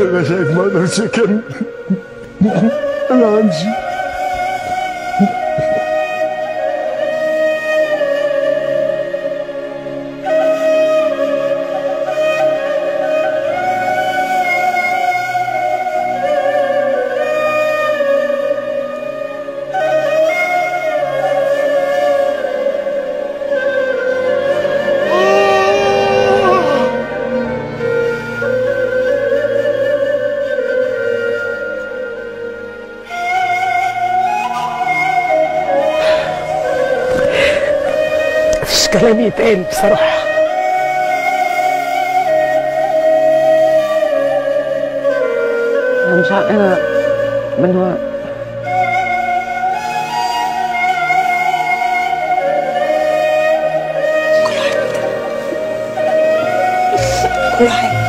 انا شايف ما اقدرش اكمل انا همشي مفيش كلام يتقال بصراحة انا مش عارف انا من هو كل حاجة